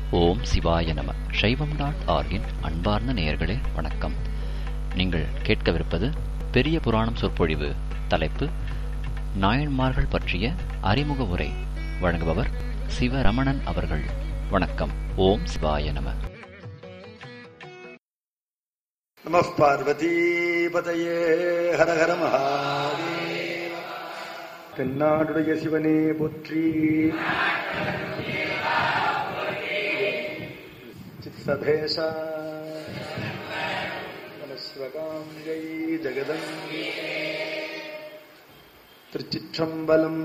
ஓம் சிவாய நம சைவம் டாட் ஆர்கின் அன்பார்ந்த நேயர்களே வணக்கம் நீங்கள் கேட்கவிருப்பது பெரிய புராணம் சொற்பொழிவு தலைப்பு நாயன்மார்கள் பற்றிய அறிமுக உரை வழங்குபவர் சிவரமணன் அவர்கள் வணக்கம் ஓம் சிவாய நம நம பார்வதீபதையே ஹர ஹர மகாதேவ தென்னாடுடைய சிவனே போற்றி சித்சபேஷா மனஸ்வகாங்கை ஜெகதங்கி திருச்சிற்றம்பலம்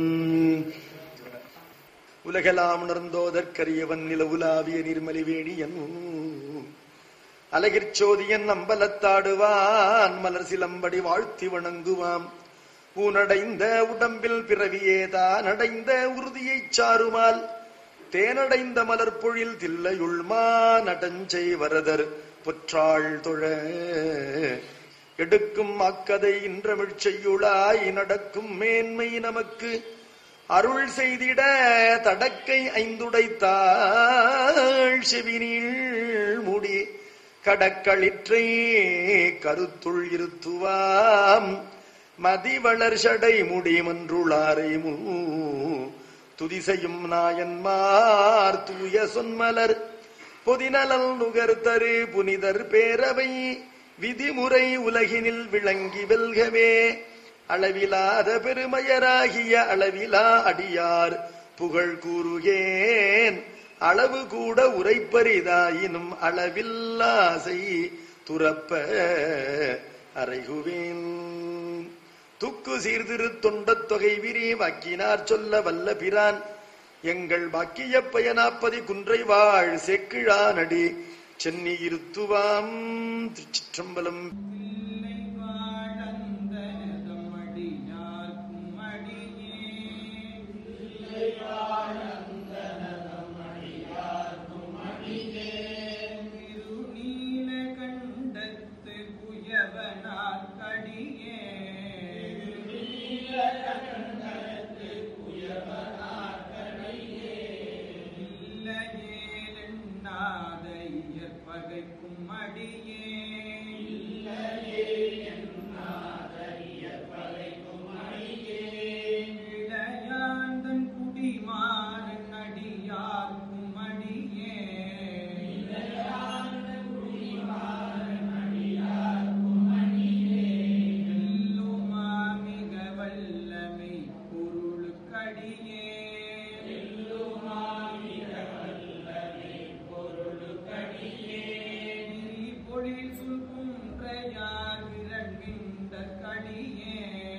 உலகெல்லாம் உணர்ந்தோதற்கரியவன் நில உலாவிய நிர்மலி வேணியன் அலகிற்சோதியன் அம்பலத்தாடுவான் மலர் சிலம்படி வாழ்த்தி வணங்குவாம் ஊனடைந்த உடம்பில் பிறவியே தான் அடைந்த உறுதியைச் சாருமால் தேனடைந்த மலர்பொழில் தில்லையுள்மா நடஞ்சை வரதர் பொற்றாள் தொழ எடுக்கும் அக்கதை இன்றமிழ் செய்யுளாய் நடக்கும் மேன்மை நமக்கு அருள் செய்திட தடக்கை ஐந்துடைத்தாள் செவினீள் முடி கடக்களிற்றை கருத்துள் இருத்துவாம் மதிவளர் சடை முடி மன்றுளாரை மு துதிசையும் நாயன்மார் தூய சொன்மலர் பொதிநலல் நுகர்தரு புனிதர் பேரவை விதிமுறை உலகினில் விளங்கி வெல்கவே அளவிலாத பெருமையராகிய அளவிலா அடியார் புகழ் கூறுகேன் அளவு கூட உரைப்பரிதாயினும் அளவில்லாசை துறப்ப அறைகுவேன் துக்கு சீர்திரு தொண்டத் தொகை விரி வாக்கினார் சொல்ல வல்ல பிரான் எங்கள் பாக்கிய பயனாப்பதி குன்றை வாழ் செக்கிழானடி சென்னி இருத்துவாம் திருச்சிற்றம்பலம் இல்லை வாழந்தனதம் அடியார்க்கும் அடியே திருநீல கண்டத்து குயவனார் கடியே இல்லையேலெண்ணாத இயற்பகைக்கும் அடியே இளையாந்தன் குடிமாறன் அடியார்க்கும் அடியே எல்லுமா மிக வல்லமை பொருளுக்கடியே பொழில் சுல்கும் கையார் விரண்கின்ற கடியே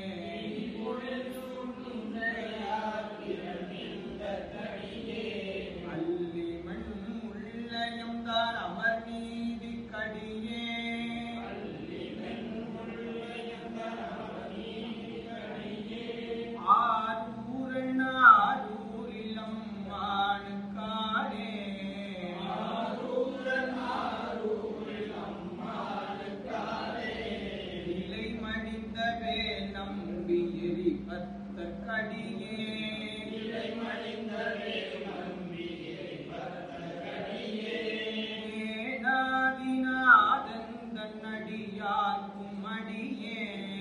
அல்லிமண் உள்ளயம் தான் அமர் நீதி கடியே ஆரூரன் ஆரூரிலம் மானுக்காரே நிலை மடிந்தவே நம்பி எரிபத்த கடியே ஏனாதிநாதன் தன்னடியார்க்கும் அடியே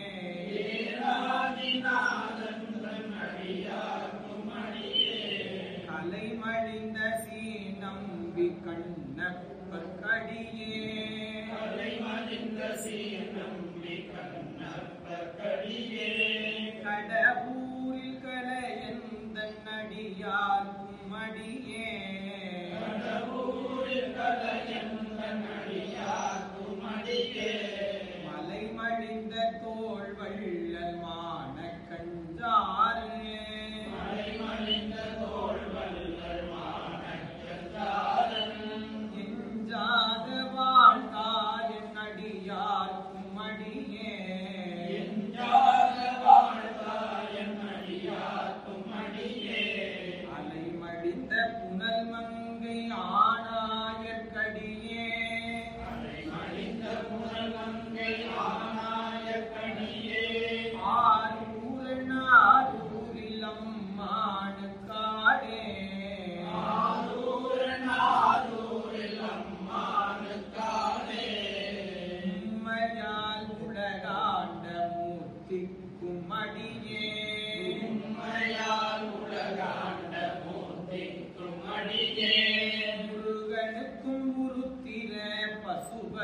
கலைமழிந்த சீ நம்பி கண்ணப்பர் கடியே கடவுரில் கலையந்தன் அடியார்க்கும் அடியே மலை மடிந்த தோல் வள்ளல் மான கஞ்சாரே எஞ்சாத வாழ்ந்தாய் என் அடியார்க்கும் அடியே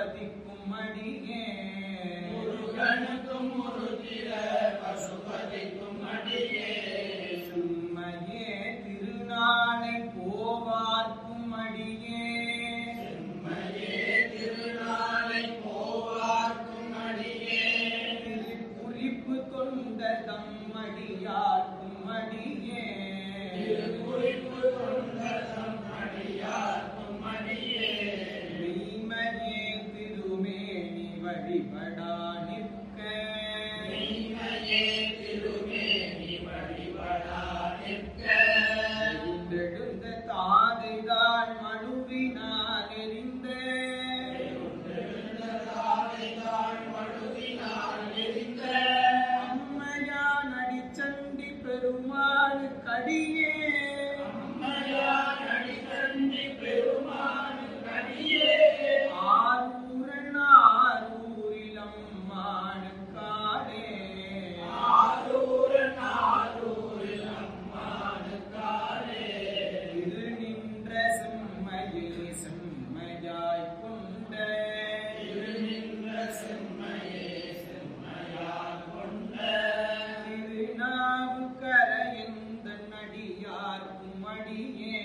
பசுபதிக்கும் அடியே முருகனுக்கும் முருகிற பசுபதிக்கும் அடியே செம்மையே திருநாளை போவார்க்கும் அடியே செம்மையே திருநாளை போவார்க்கும் அடியே குறிப்பு கொண்ட தம்மடியார்க்கும் அடியே குறிப்பு கொண்ட அடியார்க்கும் அடியே மெய்மையே திருமேனி வழிபடா நிற்க மெய்மையே திருமேனி வழிபடா நிற்க எழுந்தெழுந்த தாதைதான் மனுவினால் எரிந்த தாதைதான் மழுவினால் எரிந்த அம்மையான் அடிச்சண்டி பெருமாள் கடியே அம்மையார் அடித்தந்தி பெருமானுக்கு அடியே ஆரூரன் ஆரூரில் அம்மானுக்காடே ஆரூரன் ஆரூரில் அம்மானுக்காரே திரு நின்ற செம்மையே செம்மையாய் கொண்ட திருநின்ற செம்மையே செம்மையார் கொண்ட திருநாவுக்கரையந்த நடியார்க்கும் அடியே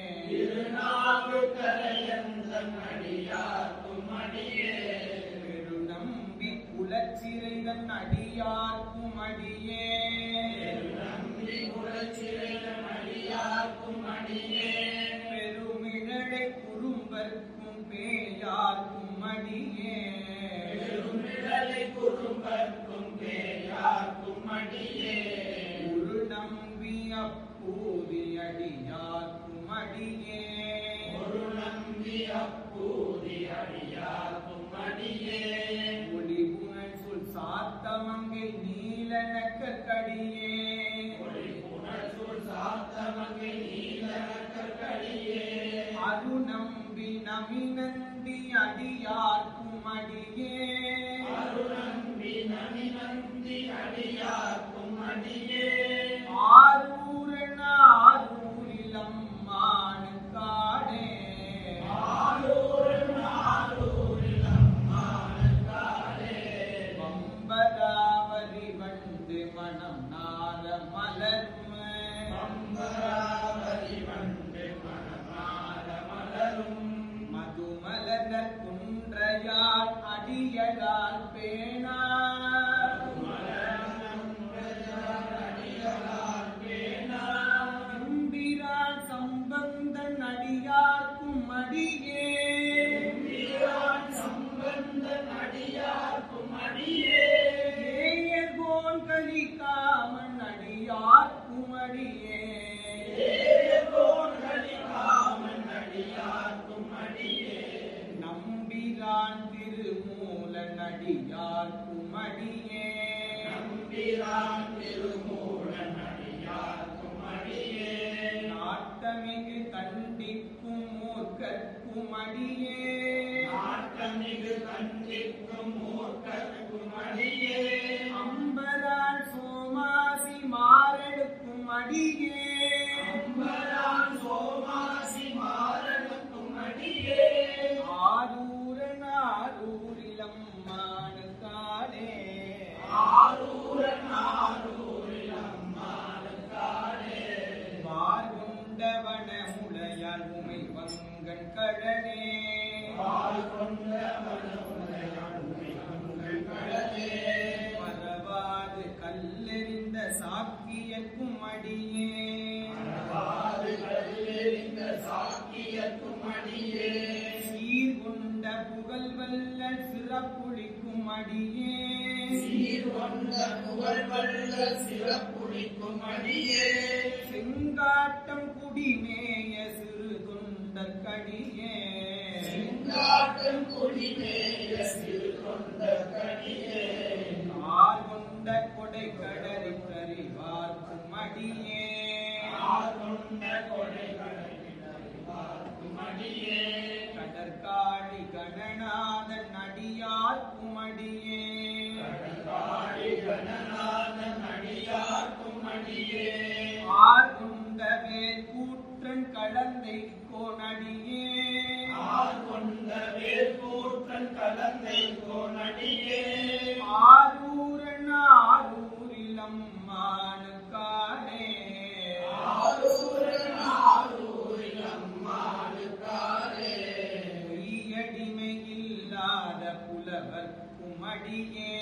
திருநாவுக்கரையந்தன் அடியார்க்கும் அடியே பெருநம்பி குலச்சிறைதன் அடியார்க்கும் அடியே நம்பி குலச்சிறைதன் அடியார்க்கும் அடியே பெருமிழலை குறும்பர்க்கும் பேயார்க்கும் அடியே பெருமிழலை குறும்பர்க்கும் பேயார்க்கும் அடியே ஒரு நம்பி அப்பூதி அடியார்க்கும் அடியே ஒரு நம்பி அப்பூதி அடியார்க்கும் அடியே ஒளிபுணல் சொல் சாத்தமங்கை நீலனக்க கடியே ஒளி புனர்சூழ் சாத்தமங்கை நீலக்கடியே அரு நம்பி நமினந்தி அடியார்க்கும் அடியே அருணம்பி நனி நந்தி அடியார்க்கும் அடியே ஆரூரன் ஆரூரில் அம்மானுக்காடே ஆரூரன் ஆரூரில் அம்மானுக்காரே வம்பதாவரி வந்து மனம் நாத மலர்ம அம்பராவதி வண்டு மணமாத மலரும் மதுமலர் குன்றையார் அடியலால் பேணா எம்பிரான் சம்பந்தன் அடியார்க்கும் அடியே சம்பந்தன் அடியார்க்கும் அடியே ஏயர்கோன் கலிகாமன் அடியார்க்கும் அடியே காமன் அடியார்க்கும் அடியே நம்பிரான் திருமூல நடியார்க்கும் அடியே நம்பிரான் திருமூலன் அடியார்க்கும் அடியே நாட்டமிகு கண்டிக்கும் மூர்க்கற்கும் அடியே நாட்டமிகு கண்டிக்கும் மூர்க்கர்க்கும் அடியே அம்பரான் சோமாசி மாரடுக்கும் அடியே அம்பரான் சோமாசி மாறனுக்கும் அடியே ஆரூரன் ஆரூரிலம் மானுக்காடே ஆரூரன் ஆரூரில் அம்மானுக்காரே வார்கொண்டவன முளையால் உமை வங்கன் கழனே பால் கொண்ட மனமுடையான் உங்கள் கடலே மறவாது கல்லெறிந்த சாக்கியக்கும் அடியே பாது கல்லெறிந்த சாக்கியக்கும் அடியே சீர்கொண்ட புகழ் வல்ல சிறப்புளிக்கும் அடியே சீர் கொண்ட புகழ் வல்ல சிறப்புளிக்கும் அடியே செங்காட்டம் குடிமேய சிறு தொண்டற்கடியே செங்காட்டும் குடிமேய சிறு கொண்ட கடியே கார் கொண்ட கொடை கடலை கறிவார்க்கும் அடியே ஆர் கொண்ட கொடை பார்க்கும் அடியே கடற்காழி கணநாதன் அடியார்க்கும் அடியே காடி கணநாதன் அடியார்க்கும் அடியே ஆர் கொண்ட வேல் கூற்றன் கலந்தை கோனடியே ஆர் கொண்ட வேல் போற்றன் அடியே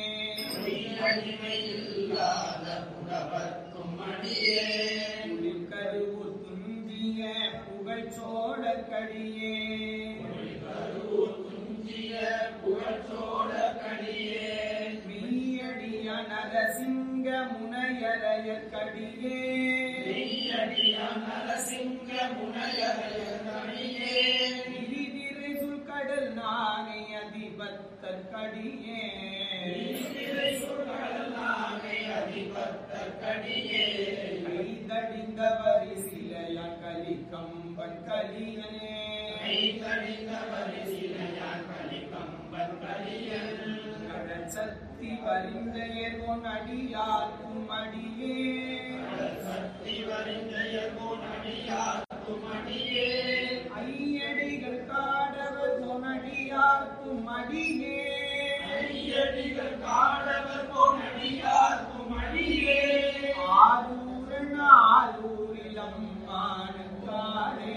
அடிமையில்லாத புலவர்க்கும் அடியே கருவு துஞ்சிய புகழ்ச்சோழ கடியே கருவூர் துஞ்சிய புகழ்ச்சோழ கடியே மெய்யடிய நரசிங்க முனையரைய கடியே மெய்யடிய நரசிங்க முனையரைய கடியே விரிதிரை சுழ்கடல் நாணை அதிபத்தர் கடியே திரை சுழல் நாகை அதிபத்த கடியே கைதடிந்த வரிசிலைய கலி கம்பன் கலியனே கைதடிந்த வரிசிலையான் கலிகம்பன் கலியன் கடல் சக்தி வரிந்தையர்கோன் அடியார்க்கும் அடியே சக்தி வரிந்தைய கோணடியார்க்கும் அடியே ஐயடிகள் காடவர் கொனடியார்க்கும் அடியே ஐயடிகள் காடவர் கோணடியார்க்கும் அடியே ஆரூரன் ஆரூரிலம் மானுக்காரே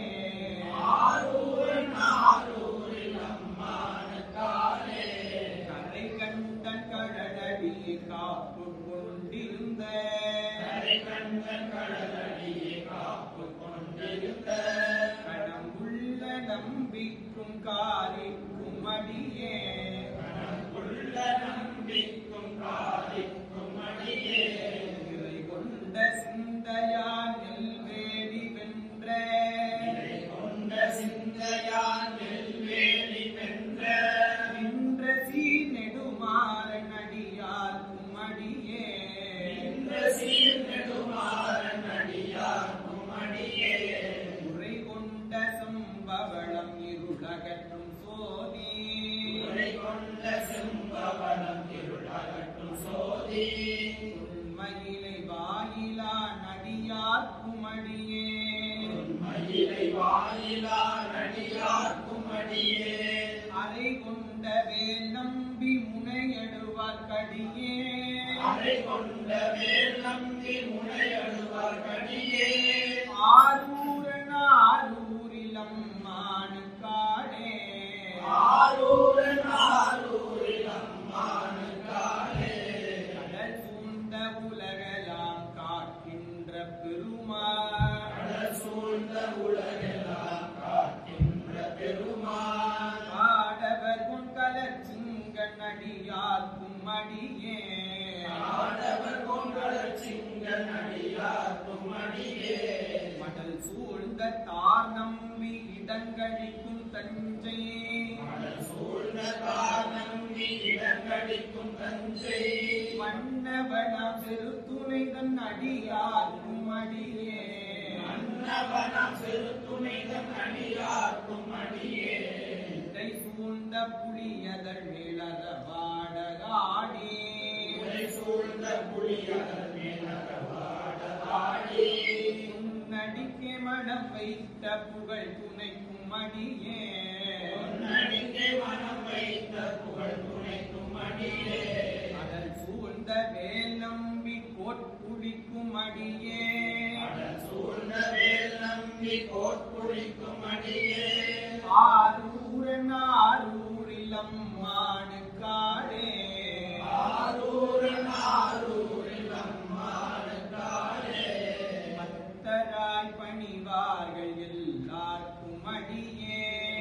ஆரூரன் ஆரூரில் அம்மானுக்காரே கரை கண்ட கடலடி காப்பு கொண்டிருந்த கரை கண்டன் கடலடியே காப்பு கொண்டிருந்த கடம்புள்ள நம்பிக்கும் காரிக்கும் அடியே உள்ள நம்பிக்கும் காதிக்கும் அடியே இறை கொண்ட சிந்தையா நெல்வேலி வென்ற இதை கொண்ட சிந்தையான் நெல்வேலி வென்ற நின்ற சீர் நெடுமாறன் அடியார்க்கும் அடியே இந்த சீர் நெடுமாறன் அடியார்க்கும் அடியே உரை கொண்ட சம்பவளம் இருளகற்றும் சோதி உரை கொண்ட செம்பவனம் இருளகற்றும் சோதி உண்மையிலை வாயிலா நடியார்க்கும் அடியே மயிலை வாயிலா நடிகார்க்கும் அடியே அறை கொண்ட வேல் நம்பி முனையடுவார் கடியே அறை கொண்ட வேல் நம்பி முனையடுவார் கடியே ஆரூரன் ஆரூரிலம் மானுக்காடே ஆரூரன் ஆரூரில் அம்மானுக்காரே கடல் சூழ்ந்த உலகெல்லாம் காக்கின்ற பெருமாள் கடல் சூழ்ந்த உலகெல்லாம் காக்கின்ற பெருமான் காடவர் கொண்கலர் சிங்கன் அடியார்க்கும் அடியே ஆடவர் கொண்டலர் சிங்கன் அடியார்க்கும் அடியே மடல் சூழ்ந்த தார் நம்பி இடங்கழிக்கும் தஞ்சை கடல் சூழ்ந்த கார் நம்பி இடங்கடிக்கும் தஞ்சை மன்னவனாம் செருத்துணை தன் அடியார்க்கும் அடியே மன்னவனம் செருத்துணைதன் அடியார்க்கும் அடியே இதை சூழ்ந்த புலியதழ் மேலத வாடகாடி உரை சூழ்ந்த புலியதன் மேலகவாடவாடி உன்னடிக்கே மனம் வைத்த புகழ் துணைக்கும் அடியே பொன்னடிக்கே மனம் வைத்த புகழ் துணைக்கும் அடியே அதல் சூழ்ந்த வேல் நம்பி கோட்புடிக்கும் அடியே கடல் சூழ்ந்த வேல் நம்பி கோட்புழிக்கும் அடியே ஆரூரன் ஆரூரிலம் மானுக்காரே ஆரூரன் ஆரூரில் அம்மானுக்காரே பக்தராய் பணிவார்கள் எல்லாருக்கும் அடியே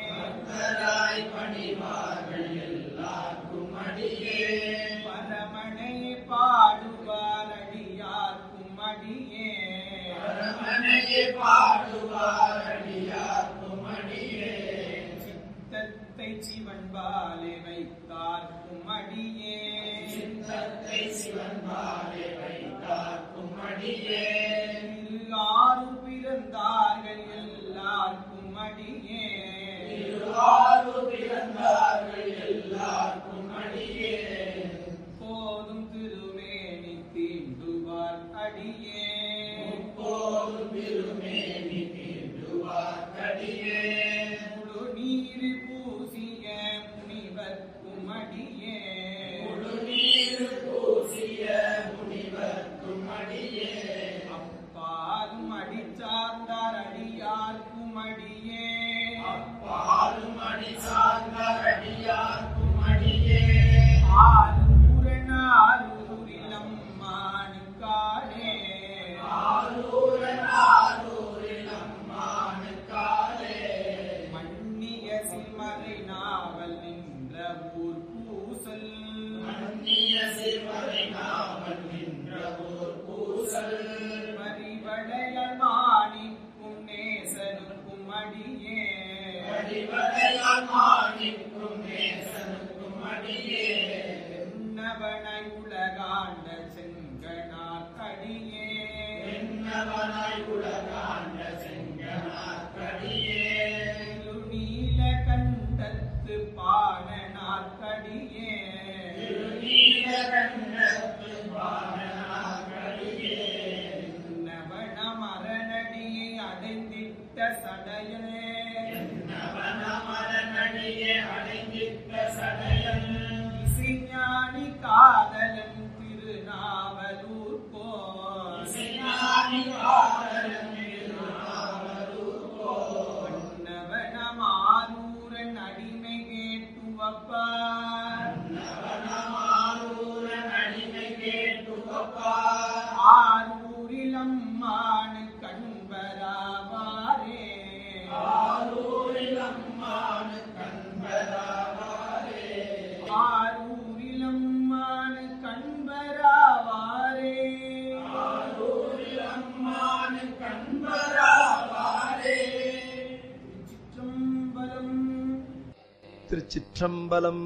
இவரையால் மாணிக்கும் நேசனுக்கும் அடியே என்னவனை உலகாண்ட செங்கனார் கடியே என்னவனாய் உலகாண்ட செங்கனாக்கடியே நீல கண்டத்து பாடனார் கடியே நீலகண்டத்து பாடனாக்கடியே என்னவன மரணடியை அடைந்திட்ட சடையனே நவனமரனடியே அடைந்திட்ட சடையன் இசைஞானி காதலன் திருநாவலூர் போல் இசைஞானி காதலன் திருநாவலூர்கோ. வண்ணவனமாரூரன் அடிமை கேட்டுவப்பார் நவனமாரூரன் அடிமை கேட்டுவப்பார். ஆரூரிலம்மானு கண்பராவாரே ஆரூரில் அம்மானு கண்பராவாரே. ஆரூரிலம்மானு கண்பராவாரே ஆரூரில் அம்மானு கண்பராவாரே. சிற்றம்பலம் திருச்சிற்றம்பலம்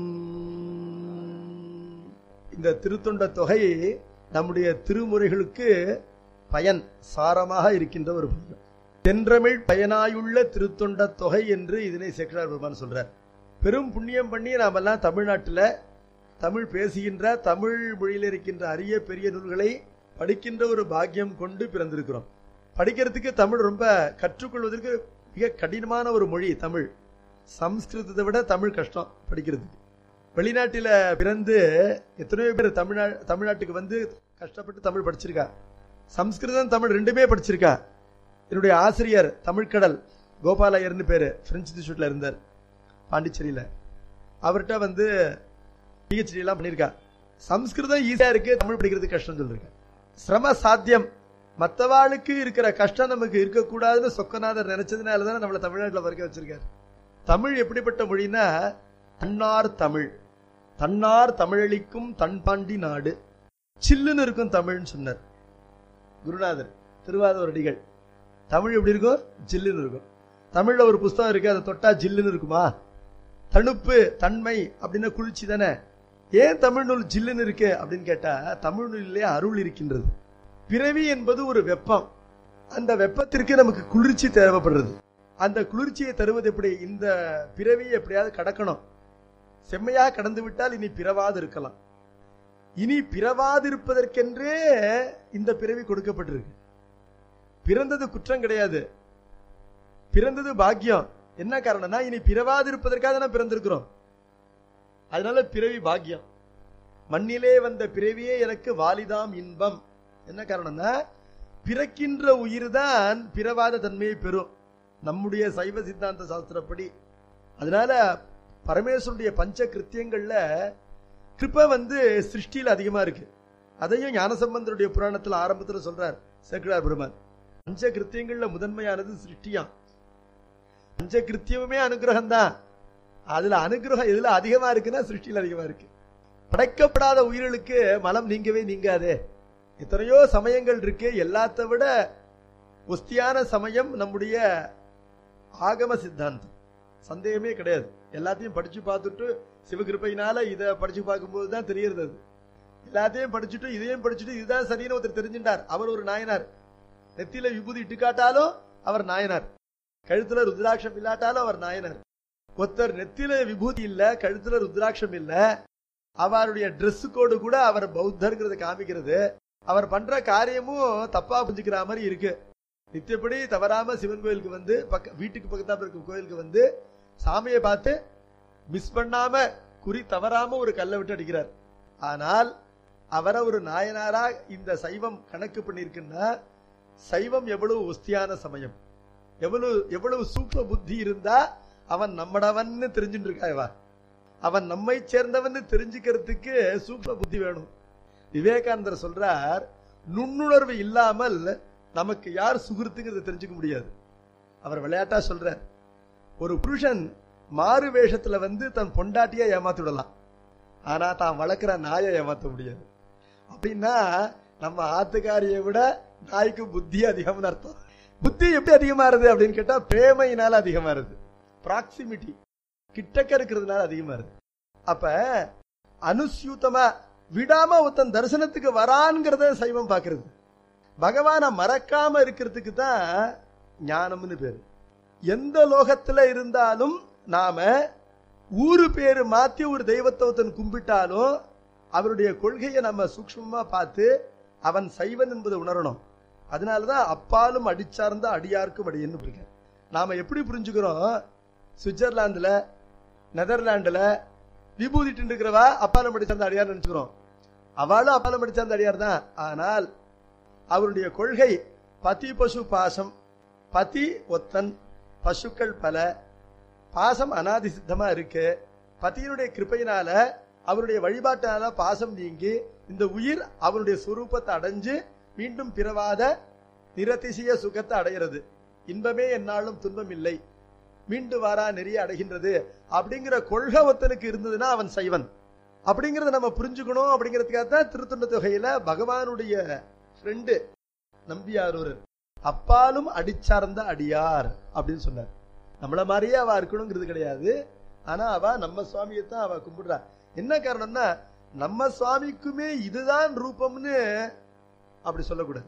இந்த திருத்தொண்ட தொகை நம்முடைய திருமுறைகளுக்கு பயன் சாரமாக இருக்கின்ற ஒரு பதிகம் தென்றமிழ் பயனாயுள்ள திருத்தொண்ட தொகை என்று இதனை சேக்கரார் பெருமான் சொல்றார் பெரும் புண்ணியம் பண்ணி நாமெல்லாம் தமிழ்நாட்டில் தமிழ் பேசுகின்ற தமிழ் மொழியில் இருக்கின்ற அரிய பெரிய நூல்களை படிக்கின்ற ஒரு பாக்கியம் கொண்டு பிறந்திருக்கிறோம் படிக்கிறதுக்கு தமிழ் ரொம்ப கற்றுக்கொள்வதற்கு மிக கடினமான ஒரு மொழி தமிழ் சம்ஸ்கிருதத்தை விட தமிழ் கஷ்டம் படிக்கிறதுக்கு வெளிநாட்டில பிறந்து எத்தனையோ பேர் தமிழ்நா தமிழ்நாட்டுக்கு வந்து கஷ்டப்பட்டு தமிழ் படிச்சிருக்கா சம்ஸ்கிருதம் தமிழ் ரெண்டுமே படிச்சிருக்கா என்னுடைய ஆசிரியர் தமிழ்கடல் கோபாலயர்னு பேரு பிரெஞ்சு இன்ஸ்டியூட்ல இருந்தார் பாண்டிச்சேரியில அவர்கிட்ட வந்து பிஹெச்டி எல்லாம் பண்ணியிருக்கா சம்ஸ்கிருதம் ஈஸியா இருக்கு தமிழ் படிக்கிறது கஷ்டம் சொல்லிருக்கேன் சிரம சாத்தியம் மத்தவாளுக்கு இருக்கிற கஷ்டம் நமக்கு இருக்கக்கூடாதுன்னு சொக்கநாதர் நினைச்சதுனால தானே நம்மளை தமிழ்நாட்டில் வரைக்க வச்சிருக்காரு தமிழ் எப்படிப்பட்ட மொழினா தன்னார் தமிழ் தன்னார் தமிழளிக்கும் தன்பாண்டி நாடு சில்லுன்னு இருக்கும் தமிழ்னு சொன்னார் குருநாதர் திருவாதூர் அடிகள் தமிழ் எப்படி இருக்கும் ஜில்லுன்னு இருக்கும் தமிழ்ல ஒரு புஸ்தகம் இருக்கு அதை தொட்டா ஜில்லுன்னு இருக்குமா தணுப்பு தன்மை அப்படின்னா குளிர்ச்சி தானே ஏன் தமிழ் நூல் ஜில்லுன்னு இருக்கு அப்படின்னு கேட்டா தமிழ் நூலிலே அருள் இருக்கின்றது பிறவி என்பது ஒரு வெப்பம் அந்த வெப்பத்திற்கு நமக்கு குளிர்ச்சி தேவைப்படுறது அந்த குளிர்ச்சியை தருவது எப்படி இந்த பிறவியை எப்படியாவது கடக்கணும் செம்மையா கடந்து விட்டால் இனி பிறவாது இருக்கலாம் இனி பிறவாது இருப்பதற்கென்றே இந்த பிறவி கொடுக்கப்பட்டிருக்கு பிறந்தது குற்றம் கிடையாது பிறந்தது பாக்கியம் என்ன காரணம்னா இனி பிறவாது இருப்பதற்காக தான் பிறந்திருக்கிறோம் அதனால பிறவி பாக்கியம் மண்ணிலே வந்த பிறவியே எனக்கு வாலிதாம் இன்பம் என்ன காரணம்னா பிறக்கின்ற உயிர் தான் பிறவாத தன்மையை பெறும் நம்முடைய சைவ சித்தாந்த சாஸ்திரப்படி அதனால பரமேஸ்வருடைய பஞ்ச கிருத்தியங்கள்ல கிருப்ப வந்து சிருஷ்டியில் அதிகமா இருக்கு அதையும் ஞானசம்பந்தருடைய புராணத்துல ஆரம்பத்துல சொல்றார் சேக்கிரார் பெருமான் பஞ்ச கிருத்தியங்கள்ல முதன்மையானது சிருஷ்டியாம் பஞ்ச கிருத்தியமுமே அனுகிரகம் தான் அதுல அனுகிரகம் எதுல அதிகமா இருக்குன்னா சிருஷ்டியில் அதிகமா இருக்கு படைக்கப்படாத உயிர்களுக்கு மலம் நீங்கவே நீங்காதே எத்தனையோ சமயங்கள் இருக்கு எல்லாத்த விட ஒஸ்தியான சமயம் நம்முடைய ஆகம சித்தாந்தம் சந்தேகமே கிடையாது எல்லாத்தையும் படிச்சு பார்த்துட்டு சிவகிருப்பையினால இதை படிச்சு பார்க்கும்போது தான் தெரியறது அது எல்லாத்தையும் படிச்சுட்டு இதையும் படிச்சுட்டு இதுதான் சரின்னு ஒருத்தர் தெரிஞ்சுட்டார் அவர் ஒரு நாயனார் நெத்தியில விபூதி இட்டு காட்டாலும் அவர் நாயனார் கழுத்துல ருத்ராட்சம் இல்லாட்டாலும் அவர் நாயனார் ஒருத்தர் நெத்தியில விபூதி இல்ல கழுத்துல ருத்ராட்சம் இல்ல அவருடைய Dress கோடு கூட அவர் பௌத்தர்ங்கிறத காமிக்கிறது அவர் பண்ற காரியமும் தப்பா புரிஞ்சுக்கிற மாதிரி இருக்கு நித்தியப்படி தவறாம சிவன் கோயிலுக்கு வந்து பக்க வீட்டுக்கு பக்கத்தாப்புல இருக்க கோயிலுக்கு வந்து சாமியை பார்த்து மிஸ் பண்ணாம குறி தவறாம ஒரு கல்லை விட்டு அடிக்கிறார் ஆனால் அவரை ஒரு நாயனாரா இந்த சைவம் கணக்கு பண்ணிருக்குன்னா சைவம் எவ்வளவு ஒஸ்தியான சமயம் எவ்வளவு எவ்வளவு சூக்ம புத்தி இருந்தா அவன் நம்மடவன்னு தெரிஞ்சுட்டு இருக்காயவா அவன் நம்மை சேர்ந்தவன் தெரிஞ்சுக்கிறதுக்கு சூக்ம புத்தி வேணும் விவேகானந்தர் சொல்றார் நுண்ணுணர்வு இல்லாமல் நமக்கு யார் சுகிருத்துங்கிறத தெரிஞ்சுக்க முடியாது அவர் விளையாட்டா சொல்றார் ஒரு புருஷன் மாறு வேஷத்துல வந்து தன் பொண்டாட்டியா ஏமாத்தி விடலாம் ஆனா தான் வளர்க்குற நாயை ஏமாத்த முடியாது அப்படின்னா நம்ம ஆத்துக்காரியை விட நாய்க்கு புத்தி அதிகம்னு அர்த்தம் புத்தி எப்படி அதிகமாறுது அப்படின்னு கேட்டா பிரேமையினால அதிகமாறுது ப்ராக்சிமிட்டி கிட்டக்க இருக்கிறதுனால அதிகமா இருக்கு அப்ப அனுசியூத்தமா விடாம ஒருத்தன் தரிசனத்துக்கு வரான்ங்கிறத சைவம் பாக்குறது பகவானை மறக்காம இருக்கிறதுக்கு தான் ஞானம்னு பேரு எந்த லோகத்துல இருந்தாலும் நாம ஊரு பேரு மாத்தி ஒரு தெய்வத்தை ஒருத்தன் கும்பிட்டாலும் அவருடைய கொள்கையை நம்ம சூக்ஷ்மமா பார்த்து அவன் சைவன் என்பதை உணரணும் அதனாலதான் அப்பாலும் அடிச்சார்ந்த அடியாருக்கும் அடியன்னு இருக்கு நாம எப்படி புரிஞ்சுக்கிறோம் சுவிட்சர்லாந்துல நெதர்லாண்டுல விபூதிட்டு இருக்கிறவா அப்பாலம் அடிச்சார்ந்த அடியார் நினைச்சுக்கிறோம் அவளும் அப்பாலம் அடிச்சார்ந்த அடியார் தான் ஆனால் அவருடைய கொள்கை பதி பசு பாசம் பதி ஒத்தன் பசுக்கள் பல பாசம் அனாதி சித்தமா இருக்கு பதியினுடைய கிருப்பையினால அவருடைய வழிபாட்டினால பாசம் நீங்கி இந்த உயிர் அவருடைய சுரூபத்தை அடைஞ்சு மீண்டும் பிறவாத நிரதிசய சுகத்தை அடைகிறது இன்பமே என்னாலும் துன்பம் இல்லை மீண்டு வாரா நெறிய அடைகின்றது அப்படிங்கிற கொள்கை ஒத்தனுக்கு இருந்ததுன்னா அவன் சைவன் அப்படிங்கறத நம்ம புரிஞ்சுக்கணும் அப்படிங்கிறதுக்காக தான் திருத்தொண்ட தொகையில பகவானுடைய ஃப்ரெண்டு நம்பியாரூர் அப்பாலும் அடிச்சார்ந்த அடியார் அப்படின்னு சொன்னார் நம்மள மாதிரியே அவ இருக்கணுங்கிறது கிடையாது ஆனா அவ நம்ம சுவாமியை தான் அவ கும்பிடுறா என்ன காரணம்னா நம்ம சுவாமிக்குமே இதுதான் ரூபம்னு அப்படி சொல்லக்கூடாது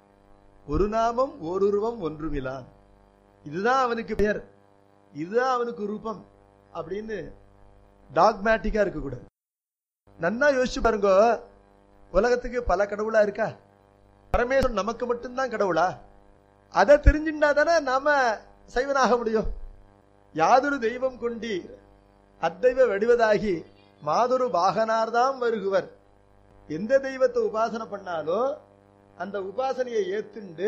ஒரு நாமம் ஓருருவம் ஒன்றுமிலான் இதுதான் அவனுக்கு பெயர் இதுதான் அவனுக்கு ரூபம் அப்படின்னு டாக்மேட்டிக்கா இருக்கக்கூடாது நன்னா யோசிச்சு பாருங்க உலகத்துக்கு பல கடவுளா இருக்கா பரமேஸ்வரன் நமக்கு மட்டும்தான் கடவுளா அதை தெரிஞ்சுட்டா தானே நாம சைவனாக முடியும் யாதொரு தெய்வம் கொண்டீர் அத்தெய்வ வடிவதாகி மாதொரு வாகனார்தாம் வருகுவர் எந்த தெய்வத்தை உபாசனை பண்ணாலும் அந்த உபாசனையை ஏத்துண்டு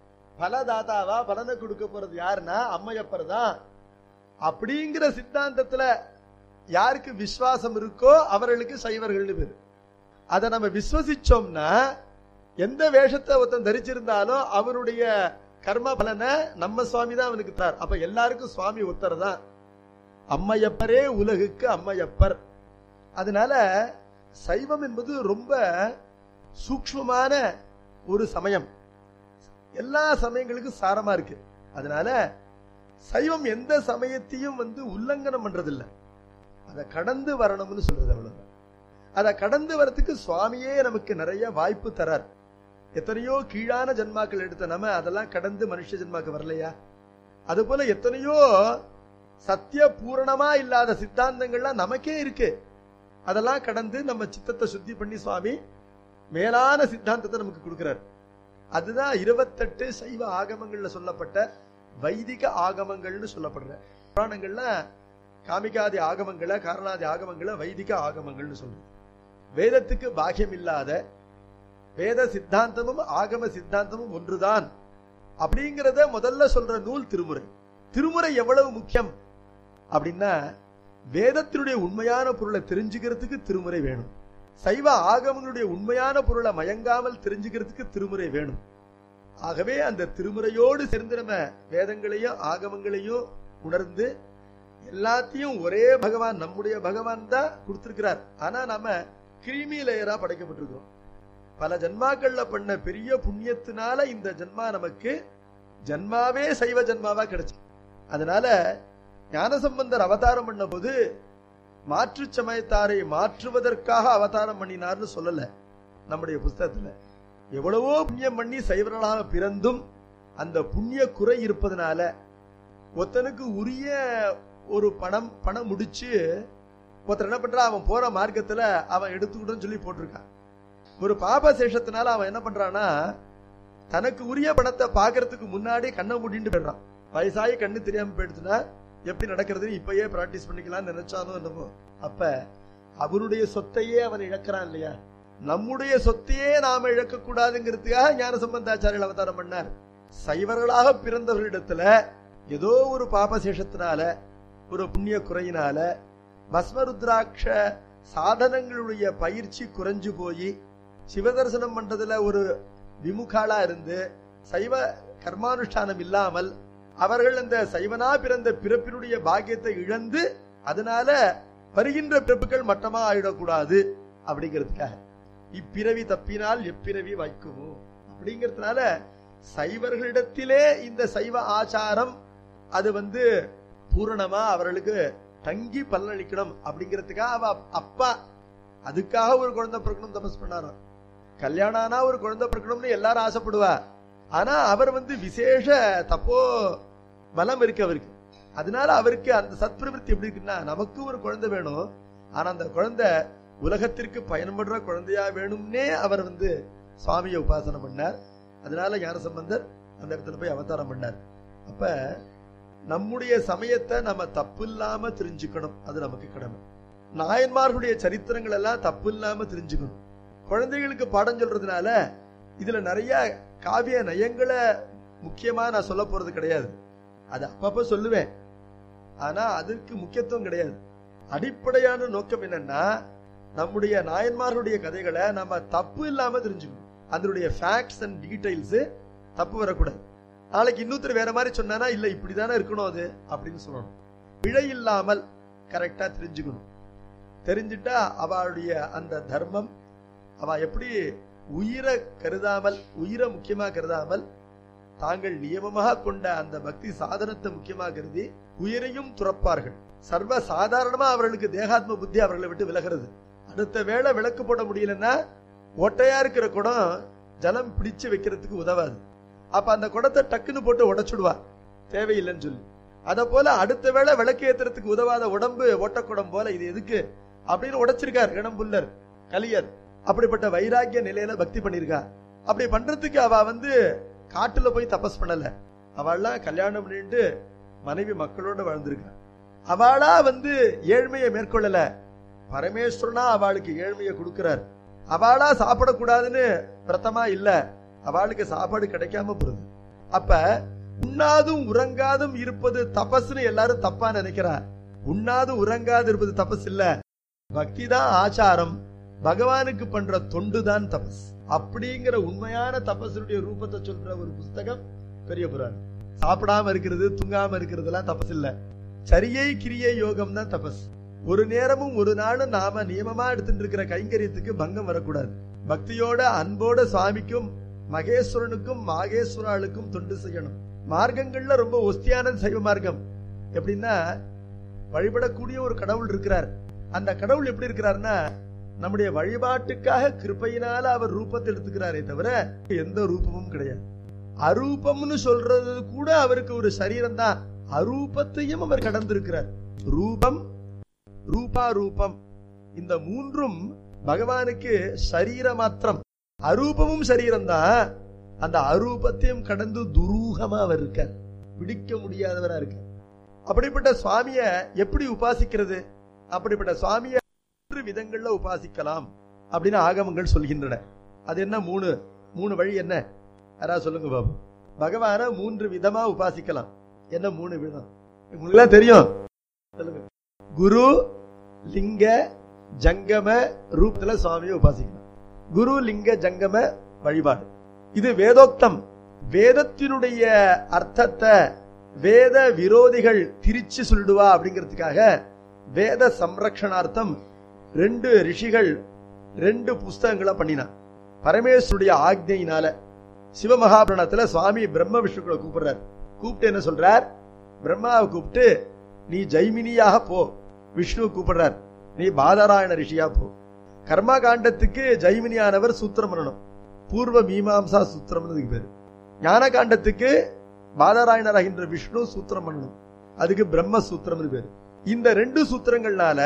பலதாதாவா பலனை கொடுக்க போறது யாருன்னா அம்மையப்பர் தான் அப்படிங்கிற சித்தாந்தத்துல யாருக்கு விசுவாசம் இருக்கோ அவர்களுக்கு சைவர்கள்னு பேரு அதை நம்ம விசுவசிச்சோம்னா எந்த வேஷத்தை ஒருத்தன் தரிச்சிருந்தாலும் அவருடைய கர்ம பலனை நம்ம சுவாமி தான் அவனுக்கு தார் அப்ப எல்லாருக்கும் சுவாமி ஒருத்தர் தான் அம்மையப்பரே உலகுக்கு அம்மையப்பர் அதனால சைவம் என்பது ரொம்ப சூக்ஷ்மமான ஒரு சமயம் எல்லா சமயங்களுக்கும் சாரமா இருக்கு அதனால சைவம் எந்த சமயத்தையும் வந்து உல்லங்கனம் பண்றதில்ல அதை கடந்து வரணும்னு சொல்றது அவ்வளவுதான் அதை கடந்து வரத்துக்கு சுவாமியே நமக்கு நிறைய வாய்ப்பு தரார் எத்தனையோ கீழான ஜென்மாக்கள் எடுத்த நம்ம அதெல்லாம் கடந்து மனுஷ ஜென்மாக்கு வரலையா அது போல எத்தனையோ சத்திய பூரணமா இல்லாத சித்தாந்தங்கள்லாம் நமக்கே இருக்கு அதெல்லாம் கடந்து நம்ம சித்தத்தை சுத்தி பண்ணி சுவாமி மேலான சித்தாந்தத்தை நமக்கு கொடுக்கிறார் அதுதான் இருபத்தெட்டு சைவ ஆகமங்கள்ல சொல்லப்பட்ட வைதிக ஆகமங்கள்னு சொல்லப்படுற புராணங்கள்ல காமிகாதி ஆகமங்களை காரணாதி ஆகமங்களை வைதிக ஆகமங்கள்னு சொல்றது வேதத்துக்கு பாக்கியம் இல்லாத வேத சித்தாந்தமும் ஆகம சித்தாந்தமும் ஒன்றுதான் அப்படிங்கறத முதல்ல சொல்ற நூல் திருமுறை திருமுறை எவ்வளவு முக்கியம் அப்படின்னா வேதத்தினுடைய உண்மையான பொருளை தெரிஞ்சுக்கிறதுக்கு திருமுறை வேணும் சைவ ஆகமங்களுடைய உண்மையான பொருளை மயங்காமல் தெரிஞ்சுக்கிறதுக்கு திருமுறை வேணும் ஆகவே அந்த திருமுறையோடு சேர்ந்து நம்ம வேதங்களையும் ஆகமங்களையும் உணர்ந்து எல்லாத்தையும் ஒரே பகவான் நம்முடைய பகவான் தான் கொடுத்திருக்கிறார் ஆனா நாம கிருமி லேயரா படைக்கப்பட்டிருக்கிறோம் பல ஜன்மாக்கள்ல பண்ண பெரிய புண்ணியத்தினால இந்த ஜன்மா நமக்கு ஜன்மாவே சைவ ஜன்மாவா கிடைச்சு அதனால ஞானசம்பந்தர் அவதாரம் பண்ண போது மாற்று சமயத்தாரை மாற்றுவதற்காக அவதாரம் பண்ணினார்னு சொல்லல நம்முடைய புஸ்தகத்துல எவ்வளவோ புண்ணியம் பண்ணி சைவர்களாக பிறந்தும் அந்த புண்ணிய குறை இருப்பதனால ஒருத்தனுக்கு உரிய ஒரு பணம் பணம் முடிச்சு ஒருத்தர் என்ன பண்றான் அவன் போற மார்க்கத்துல அவன் எடுத்துக்கிட்டோன்னு சொல்லி போட்டிருக்கான் ஒரு பாப சேஷத்தினால அவன் என்ன பண்றான்னா தனக்கு உரிய பணத்தை பாக்குறதுக்கு முன்னாடி கண்ணை மூடிட்டு போயிடுறான் வயசாகி கண்ணு தெரியாம போயிடுச்சுன்னா எப்படி நடக்கிறதுன்னு இப்பயே பிராக்டிஸ் பண்ணிக்கலாம்னு நினைச்சானோ என்னமோ அப்ப அவருடைய சொத்தையே அவன் இழக்கிறான் இல்லையா நம்முடைய சொத்தையே நாம இழக்க கூடாதுங்கிறதுக்காக ஞான சம்பந்தாச்சாரியல் அவதாரம் பண்ணார் சைவர்களாக பிறந்தவர்களிடத்துல ஏதோ ஒரு பாபசேஷத்தினால ஒரு புண்ணிய குறையினால பஸ்மருத்ராட்ச சாதனங்களுடைய பயிற்சி குறைஞ்சு போய் சிவதர்சனம் பண்றதுல ஒரு விமுகாலா இருந்து சைவ கர்மானுஷ்டானம் இல்லாமல் அவர்கள் அந்த சைவனா பிறந்த பிறப்பினுடைய பாக்கியத்தை இழந்து அதனால வருகின்ற பிறப்புகள் மட்டமா ஆயிடக்கூடாது அப்படிங்கிறதுக்காக இப்பிறவி தப்பினால் எப்பிறவி வாய்க்குமோ அப்படிங்கிறதுனால சைவர்களிடத்திலே இந்த சைவ ஆச்சாரம் அது வந்து பூரணமா அவர்களுக்கு தங்கி பலனளிக்கணும் அப்படிங்கிறதுக்காக அவ அப்பா அதுக்காக ஒரு குழந்தை பிறக்கணும் தபஸ் பண்ணாராம் கல்யாணம் ஆனா ஒரு குழந்தை பிறக்கணும்னு எல்லாரும் ஆசைப்படுவா ஆனா அவர் வந்து விசேஷ தப்போ பலம் இருக்கு அவருக்கு அதனால அவருக்கு அந்த சத்பிரவೃತ್ತಿ எப்படி இருக்குன்னா நமக்கு ஒரு குழந்தை வேணும் ஆனா அந்த குழந்தை உலகத்திற்கு பயன்படுற குழந்தையா வேணும்னே அவர் வந்து சுவாமியை உபாசனை பண்ணார் அதனால ஞானசம்பந்தர் அந்த இடத்துல போய் அவதாரம் பண்ணார் அப்ப நம்முடைய சமயத்தை நம்ம தப்பு இல்லாம தெரிஞ்சுக்கணும் அது நமக்கு கடமை நாயன்மார்களுடைய சரித்திரங்கள் எல்லாம் தப்பு இல்லாம தெரிஞ்சுக்கணும் குழந்தைகளுக்கு பாடம் சொல்றதுனால இதுல நிறைய காவிய நயங்களை முக்கியமா நான் சொல்ல போறது கிடையாது அது அப்பப்ப சொல்லுவேன் ஆனா அதுக்கு முக்கியத்துவம் கிடையாது அடிப்படையான நோக்கம் என்னன்னா நம்முடைய நாயன்மார்களுடைய கதைகளை நம்ம தப்பு இல்லாம தெரிஞ்சுக்கணும் அதனுடைய ஃபேக்ட்ஸ் அண்ட் டீடைல்ஸ் தப்பு வரக்கூடாது நாளைக்கு இன்னொருத்தர் வேற மாதிரி சொன்னானா இல்ல இப்படிதானே இருக்கணும் அது அப்படின்னு சொல்லணும் பிழை இல்லாமல் கரெக்டா தெரிஞ்சுக்கணும் தெரிஞ்சுட்டா அவளுடைய அந்த தர்மம் அவ எப்படி உயிரை கருதாமல் உயிரை முக்கியமா கருதாமல் தாங்கள் நியமமாக கொண்ட அந்த பக்தி சாதனத்தை முக்கியமாக கருதி உயிரையும் துறப்பார்கள் சர்வ சாதாரணமா அவர்களுக்கு தேகாத்ம புத்தி அவர்களை விட்டு விலகிறது அடுத்த வேளை விளக்கு போட முடியலன்னா ஒட்டையா இருக்கிற குடம் ஜலம் பிடிச்சு வைக்கிறதுக்கு உதவாது அப்ப அந்த குடத்தை டக்குன்னு போட்டு உடைச்சுடுவா தேவையில்லைன்னு சொல்லி அத போல அடுத்த வேளை விளக்கு ஏத்துறதுக்கு உதவாத உடம்பு ஓட்டக்குடம் போல இது எதுக்கு அப்படின்னு உடைச்சிருக்கார் கடம்புல்லர் கலியர் அப்படிப்பட்ட வைராக்கிய நிலையில பக்தி பண்ணிருக்கா அப்படி பண்றதுக்கு அவ வந்து காட்டுல போய் தபஸ் பண்ணல அவள்லாம் கல்யாணம் பண்ணிட்டு மனைவி மக்களோட வாழ்ந்திருக்கா அவளா வந்து ஏழ்மையை மேற்கொள்ளல பரமேஸ்வரனா அவளுக்கு ஏழ்மையை கொடுக்கிறார் அவளா சாப்பிடக்கூடாதுன்னு விரதமா இல்ல அவளுக்கு சாப்பாடு கிடைக்காம போகுது அப்ப உண்ணாதும் உறங்காதும் இருப்பது தபஸ்னு எல்லாரும் தப்பா நினைக்கிறா உண்ணாது உறங்காது இருப்பது தபஸ் இல்ல பக்தி தான் ஆச்சாரம் பகவானுக்கு பண்ற தொண்டு தான் தபஸ் அப்படிங்கிற உண்மையான தபஸுடைய ரூபத்தை சொல்ற ஒரு புஸ்தகம் பெரிய புராணம் சாப்பிடாம இருக்கிறது தூங்காம இருக்கிறதுலாம் தபஸ் இல்ல சரியை கிரியை யோகம் தான் தபஸ் ஒரு நேரமும் ஒரு நாளும் நாம நியமமா எடுத்துட்டு இருக்கிற கைங்கரியத்துக்கு பங்கம் வரக்கூடாது பக்தியோட அன்போட சுவாமிக்கும் மகேஸ்வரனுக்கும் மாகேஸ்வராளுக்கும் தொண்டு செய்யணும் மார்க்கங்கள்ல ரொம்ப ஒஸ்தியானது சைவ மார்க்கம் எப்படின்னா வழிபடக்கூடிய ஒரு கடவுள் இருக்கிறார் அந்த கடவுள் எப்படி இருக்கிறாருன்னா நம்முடைய வழிபாட்டுக்காக கிருப்பையினால அவர் ரூபத்தை எடுத்துக்கிறாரே தவிர எந்த ரூபமும் கிடையாது அரூபம்னு சொல்றது கூட அவருக்கு ஒரு சரீரம் தான் அரூபத்தையும் அவர் கடந்திருக்கிறார் ரூபம் ரூபா ரூபம் இந்த மூன்றும் பகவானுக்கு சரீர மாத்திரம் அரூபமும் சரீரம் தான் அந்த அரூபத்தையும் கடந்து துரூகமா அவர் இருக்கார் பிடிக்க முடியாதவரா இருக்கார் அப்படிப்பட்ட சுவாமிய எப்படி உபாசிக்கிறது அப்படிப்பட்ட சுவாமிய மூன்று விதங்கள்ல உபாசிக்கலாம் அப்படின்னு ஆகமங்கள் சொல்கின்றன அது என்ன மூணு மூணு வழி என்ன யாராவது சொல்லுங்க பாபு பகவான மூன்று விதமா உபாசிக்கலாம் என்ன மூணு விதம் உங்களுக்கு தெரியும் சொல்லுங்க குரு லிங்க ஜங்கம ரூபத்துல சுவாமியை உபாசிக்கலாம் குரு லிங்க ஜங்கம வழிபாடு இது வேதோக்தம் வேதத்தினுடைய அர்த்தத்தை வேத விரோதிகள் திரிச்சு சொல்லிடுவா அப்படிங்கிறதுக்காக வேத சம்ரக்ஷணார்த்தம் ரெண்டு ரிஷிகள் ரெண்டு புஸ்தகங்களை பண்ணினான் பரமேஸ்வருடைய ஆக்ஞையினால சிவமகாபுரணத்துல சுவாமி பிரம்ம விஷ்ணுக்களை கூப்பிடுறார் கூப்பிட்டு என்ன சொல்றார் பிரம்மாவை கூப்பிட்டு நீ ஜெய்மினியாக போ விஷ்ணு கூப்பிடுறார் நீ பாதராயண ரிஷியா போ கர்மா காண்டத்துக்கு ஜெய்மினியானவர் சூத்திரம் பண்ணணும் பூர்வ மீமாம்சா சூத்திரம் பேரு ஞான காண்டத்துக்கு பாதராயணராகின்ற விஷ்ணு சூத்திரம் பண்ணணும் அதுக்கு பிரம்ம சூத்திரம் பேரு இந்த ரெண்டு சூத்திரங்கள்னால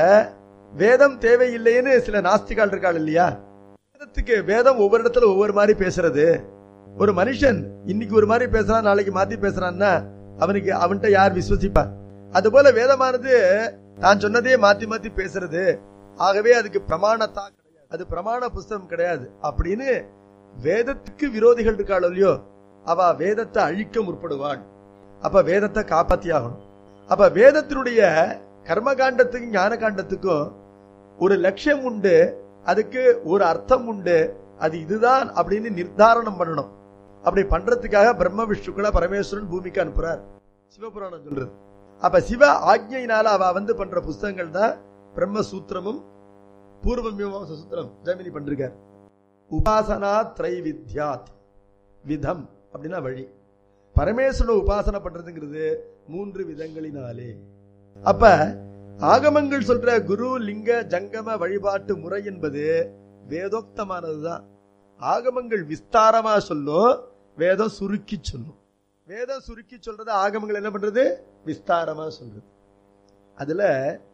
வேதம் தேவையில்லைன்னு சில நாஸ்திகால் இருக்காள் இல்லையா வேதத்துக்கு வேதம் ஒவ்வொரு இடத்துல ஒவ்வொரு மாதிரி பேசுறது ஒரு மனுஷன் இன்னைக்கு ஒரு மாதிரி பேசுறான் நாளைக்கு மாத்தி பேசுறான்னா அவனுக்கு அவன்கிட்ட யார் விசுவசிப்பா அது போல வேதமானது நான் சொன்னதே மாத்தி மாத்தி பேசுறது ஆகவே அதுக்கு பிரமாணத்தா கிடையாது அது பிரமாண புஸ்தகம் கிடையாது அப்படின்னு வேதத்துக்கு விரோதிகள் இருக்காள் இல்லையோ அவ வேதத்தை அழிக்க முற்படுவாள் அப்ப வேதத்தை காப்பாத்தி ஆகணும் அப்ப வேதத்தினுடைய கர்மகாண்டத்துக்கும் ஞான காண்டத்துக்கும் ஒரு லட்சியம் உண்டு அதுக்கு ஒரு அர்த்தம் உண்டு அது இதுதான் அப்படின்னு நிர்தாரணம் பண்ணணும் அப்படி பண்றதுக்காக பிரம்ம விஷ்ணுக்களை பரமேஸ்வரன் பூமிக்கு அனுப்புறார் சிவபுராணம் சொல்றது அப்ப சிவ ஆக்ஞையினால அவ வந்து பண்ற புஸ்தகங்கள் தான் பிரம்ம சூத்திரமும் பூர்வ மீமாச சூத்திரம் ஜெமினி பண்றார் உபாசனா திரை வித்யாத் விதம் அப்படின்னா வழி பரமேஸ்வரனை உபாசனை பண்றதுங்கிறது மூன்று விதங்களினாலே அப்ப ஆகமங்கள் சொல்ற குரு லிங்க ஜங்கம வழிபாட்டு முறை என்பது வேதோக்தமானதுதான் ஆகமங்கள் விஸ்தாரமா சொல்லும் வேதம் சுருக்கி சொல்லும் வேதம் சுருக்கி சொல்றது ஆகமங்கள் என்ன பண்றது விஸ்தாரமா சொல்றது அதுல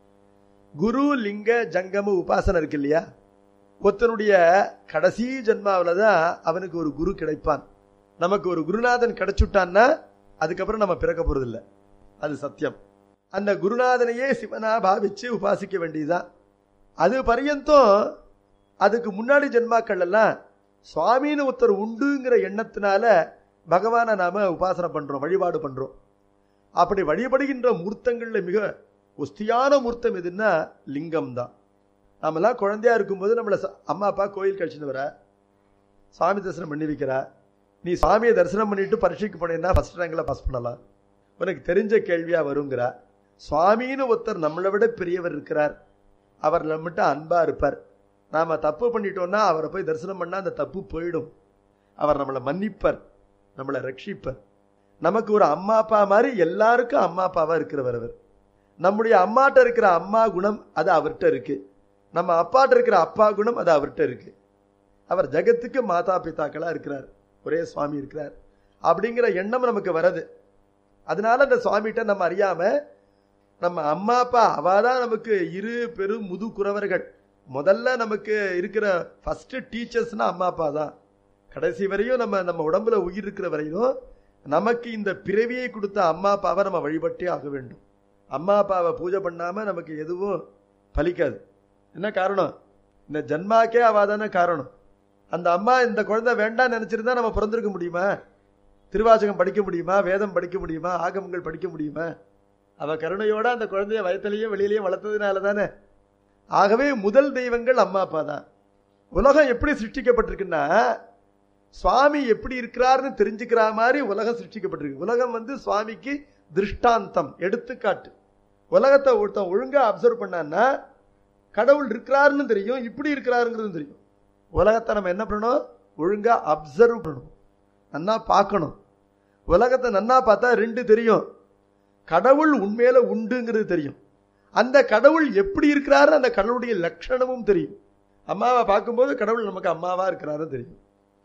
குரு லிங்க ஜங்கம உபாசனை இருக்கு இல்லையா ஒருத்தனுடைய கடைசி ஜென்மாவில தான் அவனுக்கு ஒரு குரு கிடைப்பான் நமக்கு ஒரு குருநாதன் கிடைச்சுட்டான்னா அதுக்கப்புறம் நம்ம பிறக்க போறதில்ல அது சத்தியம் அந்த குருநாதனையே சிவனா பாவிச்சு உபாசிக்க வேண்டியதுதான் அது பரியந்தம் அதுக்கு முன்னாடி ஜென்மாக்கள் எல்லாம் சுவாமின்னு ஒருத்தர் உண்டுங்கிற எண்ணத்தினால பகவானை நாம உபாசனை பண்றோம் வழிபாடு பண்றோம் அப்படி வழிபடுகின்ற மூர்த்தங்கள்ல மிக ஒஸ்தியான மூர்த்தம் எதுன்னா லிங்கம் தான் நாமெல்லாம் குழந்தையா இருக்கும்போது நம்மளை ச- அம்மா அப்பா கோயில் கழிச்சுன்னு வர சாமி தரிசனம் பண்ணி வைக்கிறா நீ சாமியை தரிசனம் பண்ணிட்டு பரீட்சைக்கு போனீங்கன்னா ஃபர்ஸ்ட் ரேங்க்ல பாஸ் பண்ணலாம் உனக்கு தெரிஞ்ச கேள்வியா வருங்கிறா சுவாமின்னு ஒருத்தர் நம்மளை விட பெரியவர் இருக்கிறார் அவர் நம்மகிட்ட அன்பா இருப்பார் நாம தப்பு பண்ணிட்டோம்னா அவரை போய் தரிசனம் பண்ணா அந்த தப்பு போயிடும் அவர் நம்மளை மன்னிப்பர் நம்மளை ரட்சிப்பர் நமக்கு ஒரு அம்மா அப்பா மாதிரி எல்லாருக்கும் அம்மா அப்பாவா இருக்கிறவர் அவர் நம்முடைய அம்மாட்ட இருக்கிற அம்மா குணம் அது அவர்கிட்ட இருக்கு நம்ம அப்பாட்ட இருக்கிற அப்பா குணம் அது அவர்கிட்ட இருக்கு அவர் ஜெகத்துக்கு மாதா பிதாக்களா இருக்கிறார் ஒரே சுவாமி இருக்கிறார் அப்படிங்கிற எண்ணம் நமக்கு வருது அதனால அந்த சுவாமிகிட்ட நம்ம அறியாம நம்ம அம்மா அப்பா அவாதான் நமக்கு இரு பெரும் முது குறவர்கள் முதல்ல நமக்கு இருக்கிற ஃபர்ஸ்ட் டீச்சர்ஸ்னா அம்மா அப்பா தான் கடைசி வரையும் நம்ம நம்ம உடம்புல உயிர் இருக்கிற வரையும் நமக்கு இந்த பிறவியை கொடுத்த அம்மா அப்பாவை நம்ம வழிபட்டே ஆக வேண்டும் அம்மா அப்பாவை பூஜை பண்ணாம நமக்கு எதுவும் பலிக்காது என்ன காரணம் இந்த ஜன்மாக்கே அவாதான காரணம் அந்த அம்மா இந்த குழந்தை வேண்டாம் நினைச்சிருந்தா நம்ம பிறந்திருக்க முடியுமா திருவாசகம் படிக்க முடியுமா வேதம் படிக்க முடியுமா ஆகமங்கள் படிக்க முடியுமா அவ கருணையோட அந்த குழந்தைய வயத்திலையும் வெளியிலையும் வளர்த்ததுனால தானே ஆகவே முதல் தெய்வங்கள் அம்மா அப்பா தான் உலகம் எப்படி சிருஷ்டிக்கப்பட்டிருக்குன்னா சுவாமி எப்படி இருக்கிறார்னு தெரிஞ்சுக்கிற மாதிரி உலகம் சிருஷ்டிக்கப்பட்டிருக்கு உலகம் வந்து சுவாமிக்கு திருஷ்டாந்தம் எடுத்துக்காட்டு உலகத்தை ஒருத்தன் ஒழுங்கா அப்சர்வ் பண்ணான்னா கடவுள் இருக்கிறாருன்னு தெரியும் இப்படி இருக்கிறாருங்கிறது தெரியும் உலகத்தை நம்ம என்ன பண்ணணும் ஒழுங்கா அப்சர்வ் பண்ணணும் நன்னா பார்க்கணும் உலகத்தை நன்னா பார்த்தா ரெண்டு தெரியும் கடவுள் உண்மையில உண்டுங்கிறது தெரியும் அந்த கடவுள் எப்படி இருக்கிறாரு அந்த கடவுளுடைய லட்சணமும் தெரியும் அம்மாவை பார்க்கும்போது கடவுள் நமக்கு அம்மாவா இருக்கிறாருன்னு தெரியும்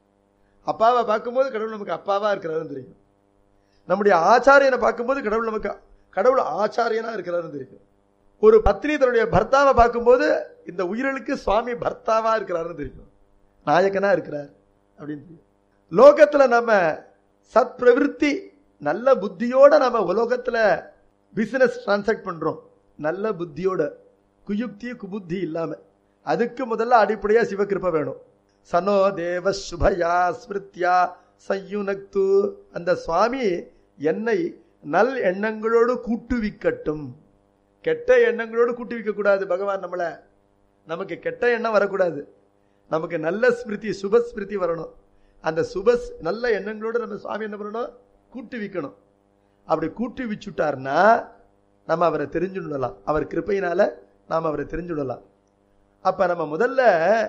அப்பாவை பார்க்கும்போது கடவுள் நமக்கு அப்பாவா இருக்கிறாருன்னு தெரியும் நம்முடைய ஆச்சாரியனை பார்க்கும்போது கடவுள் நமக்கு கடவுள் ஆச்சாரியனா இருக்கிறாருன்னு தெரியும் ஒரு பத்னி தன்னுடைய பர்த்தாவை பார்க்கும்போது இந்த உயிர்களுக்கு சுவாமி பர்த்தாவா இருக்கிறாருன்னு தெரியும் நாயகனா இருக்கிறார் அப்படின்னு தெரியும் லோகத்துல நம்ம சத் பிரவிற்த்தி நல்ல புத்தியோட நம்ம உலோகத்துல பிசினஸ் டிரான்சாக்ட் பண்றோம் நல்ல புத்தியோட குயுக்தி குபுத்தி இல்லாம அதுக்கு முதல்ல அடிப்படையா சிவகிருப்ப வேணும் சனோ தேவ சுபயா ஸ்மிருத்யா சையுனக்து அந்த சுவாமி என்னை நல் எண்ணங்களோடு கூட்டுவிக்கட்டும் கெட்ட எண்ணங்களோடு கூட்டுவிக்க கூடாது பகவான் நம்மள நமக்கு கெட்ட எண்ணம் வரக்கூடாது நமக்கு நல்ல ஸ்மிருதி சுப ஸ்மிருதி வரணும் அந்த சுப நல்ல எண்ணங்களோடு நம்ம சுவாமி என்ன பண்ணணும் கூட்டுவிக்கணும் அப்படி கூட்டுவிச்சுட்டார்னா நம்ம அவரை தெரிஞ்சுடலாம் அவர் கிருப்பையினால நாம் அவரை தெரிஞ்சுடலாம் அப்ப நம்ம முதல்ல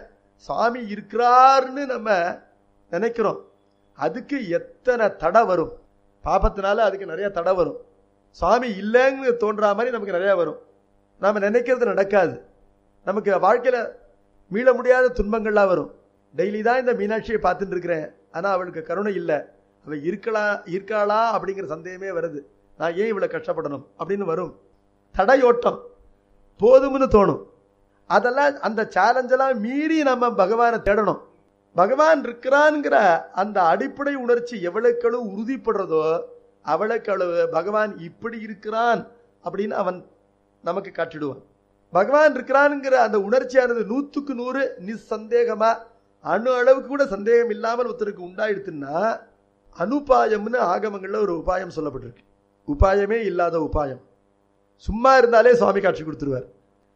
சாமி இருக்கிறார்னு நம்ம நினைக்கிறோம் அதுக்கு எத்தனை தடை வரும் பாபத்தினால அதுக்கு நிறைய தடை வரும் சுவாமி இல்லைன்னு தோன்றா மாதிரி நமக்கு நிறைய வரும் நாம நினைக்கிறது நடக்காது நமக்கு வாழ்க்கையில மீள முடியாத துன்பங்கள்லாம் வரும் டெய்லி தான் இந்த மீனாட்சியை பார்த்துட்டு இருக்கிறேன் ஆனா அவளுக்கு கருணை இல்லை அவ இருக்கலாம் இருக்காளா அப்படிங்கிற சந்தேகமே வருது நான் ஏன் இவ்வளவு கஷ்டப்படணும் அப்படின்னு வரும் தடையோட்டம் போதும்னு தோணும் அதெல்லாம் அந்த சேலஞ்செல்லாம் மீறி நம்ம பகவானை தேடணும் பகவான் இருக்கிறான்ங்கிற அந்த அடிப்படை உணர்ச்சி எவ்வளவுக்களவு உறுதிப்படுறதோ அவளுக்களவு பகவான் இப்படி இருக்கிறான் அப்படின்னு அவன் நமக்கு காட்டிடுவான் பகவான் இருக்கிறான்ங்கிற அந்த உணர்ச்சியானது நூத்துக்கு நூறு நிசந்தேகமா அணு அளவுக்கு கூட சந்தேகம் இல்லாமல் ஒருத்தருக்கு உண்டாயிடுத்துன்னா அனுபாயம்னு ஆகமங்கள்ல ஒரு உபாயம் சொல்லப்பட்டிருக்கு உபாயமே இல்லாத உபாயம் சும்மா இருந்தாலே சுவாமி காட்சி கொடுத்துருவார்